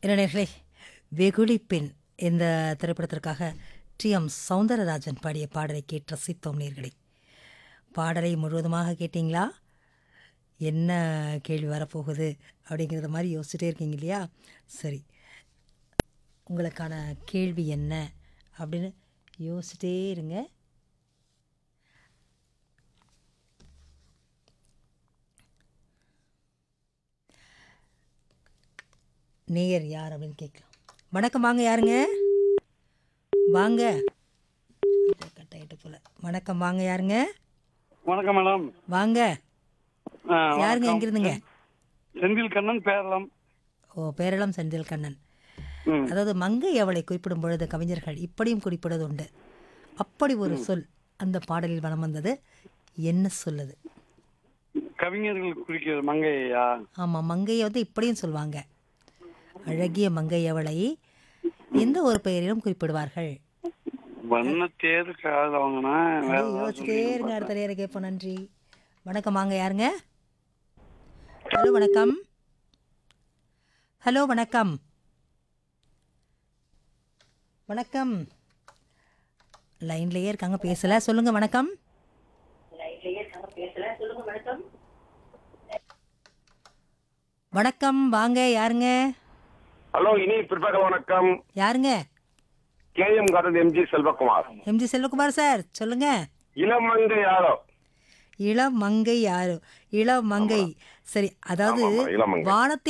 இளைஞர்களே வெகுளி பெண் இந்த திரைப்படத்திற்காக டி எம் சௌந்தரராஜன் பாடிய பாடலை கேட்டு ரசித்தோம் நேர்களே பாடலை முழுவதுமாக கேட்டிங்களா என்ன கேள்வி வரப்போகுது அப்படிங்கிறத மாதிரி யோசிச்சுட்டே இருக்கீங்க இல்லையா சரி உங்களுக்கான கேள்வி என்ன அப்படின்னு யோசிச்சிட்டே இருங்க நேயர் யார் அப்படின்னு கேட்கலாம் வணக்கம் வாங்க யாருங்க வாங்க கட் ஆயிட்டு போல வணக்கம் வாங்க யாருங்க வணக்கம் மேடம் வாங்க ஆ, யாருங்க வணக்கம். எங்கிருந்துங்க செந்தில் கண்ணன் பேரளம் ஓ பேரளம் செந்தில் கண்ணன் ம். அதாவது மங்கை அவளை குறிப்பிடும் பொழுது கவிஞர்கள் இப்படியும் குறிப்பிடுவது உண்டு அப்படி ஒரு சொல் அந்த பாடலில் வலம் வந்தது என்ன சொல்லுது கவிஞர்கள் குறிக்கிறது மங்கையா ஆமாம் மங்கையை வந்து இப்படியும் சொல்லுவாங்க அழகிய மங்கை அவளை எந்த ஒரு பெயரிலும் குறிப்பிடுவார்கள் வண்ண தேர் காதவங்கன்னா வேற அப்படியே யோசிச்சிட்டே இருங்க அடுத்த நேரம் கேட்போம் நன்றி வணக்கம் வாங்க யாருங்க ஹலோ வணக்கம் ஹலோ வணக்கம் வணக்கம் லைன்லயே இருக்காங்க பேசல சொல்லுங்க வணக்கம் வணக்கம் வாங்க யாருங்க ஹலோ இனி பிற்பகல் வணக்கம் யாருங்க K M garden MG Selvakumar MG Selvakumar sir சொல்லுங்க இளமங்கை யாரோ இளமங்கை யாரு இளமங்கை சரி அதாவது ஆமா, ஆமா, இளமங்கை. வானத்தில்